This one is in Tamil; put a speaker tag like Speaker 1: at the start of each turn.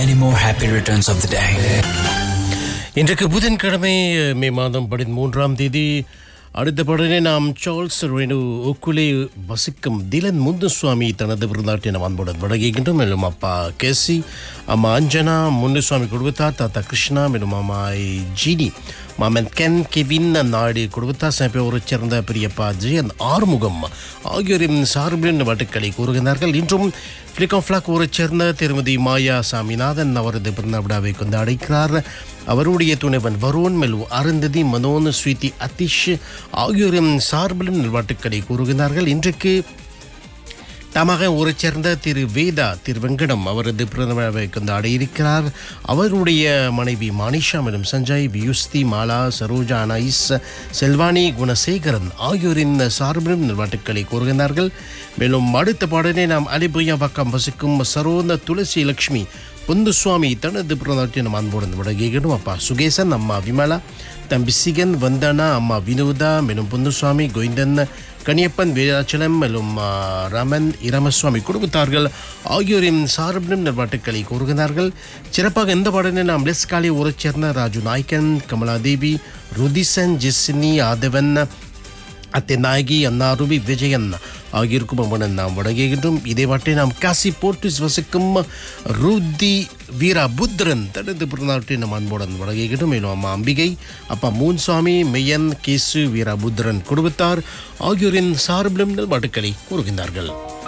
Speaker 1: Many more happy returns of the day.
Speaker 2: இன்றைக்கு புதன்கிழமை மே மாதம் பதிமூன்றாம் தேதி அடுத்த படனே நாம் சார்ல்ஸ் ரெனு ஒக்குலே வசிக்கும் திலன் முந்துசுவாமி தனது விருந்தாட்டின அன்புடன் வழங்குகின்றோம் மேலும் அப்பா கேசி அம்மா அஞ்சனா முன்னுசுவாமி குடும்பத்தார் தாத்தா கிருஷ்ணா மேலும் அம்மாய் ஜீனி மாமன் கென் கெவின் நாடி குடும்பத்தார் சமீப சேர்ந்த பெரியப்பா ஜெயன் ஆறுமுகம் ஆகியோரின் சார்பின் வட்டுக்களை கூறுகின்றார்கள் இன்றும் ஃபிளிகம் ஃபிளாக் ஊரைச் சேர்ந்த திருமதி மாயா சாமிநாதன் அவரது பிறந்த விழாவை கொண்டாடுகிறார் அவருடைய துணைவன் வருண் மெலு அருந்ததி மனோன் ஸ்வீதி அத்திஷ் ஆகியோரின் சார்பிலும் நல்வாட்டுக்களை கூறுகிறார்கள் இன்றைக்கு தமாக ஊரைச் சேர்ந்த திரு வேதா திரு வெங்கடம் அவரது பிறந்த விழாவை கொண்டாட இருக்கிறார் அவருடைய மனைவி மானிஷா மேலும் சஞ்சய் வியுஸ்தி மாலா சரோஜா அனாயிஸ் செல்வானி குணசேகரன் ஆகியோரின் சார்பிலும் நல்வாட்டுக்களை கூறுகிறார்கள் மேலும் அடுத்த பாடலை நாம் அலிபுயா பக்கம் வசிக்கும் சரோன துளசி லக்ஷ்மி பொந்துசுவாமி தனது பிறந்தாட்டின் நம் அன்புடன் விடகிடும் அப்பா சுகேசன் அம்மா விமலா தம்பி சிகன் வந்தனா அம்மா வினோதா மேலும் பொந்துசுவாமி கோவிந்தன் கனியப்பன் வீராச்சலம் மேலும் ஆ, ரமன் இரமசுவாமி குடும்பத்தார்கள் ஆகியோரின் சார்பிலும் நல்வாட்டுக்களை கூறுகிறார்கள் சிறப்பாக இந்த பாடலை நாம் லெஸ்காலி ஊரைச் சேர்ந்த ராஜு நாய்க்கன் கமலாதேவி ருதிசன் ஜெஸ்னி ஆதவன் அத்தநாயகி அன்னாருபி விஜயன் ஆகியோருக்கும் அவனன் நாம் வழங்குகின்றோம் இதே வாட்டை நாம் காசி போர்ட்டுஸ் வசிக்கும் ரூதி வீரா புத்திரன் தனது பிறநாட்டை நம் அன்புடன் வழங்குகின்றோம் மேலும் அம்மா அம்பிகை அப்பா மூன்சாமி மெய்யன் கேசு வீரா புத்திரன் குடும்பத்தார் ஆகியோரின் சார்பிலும் நல்வாட்டுக்களை கூறுகின்றார்கள்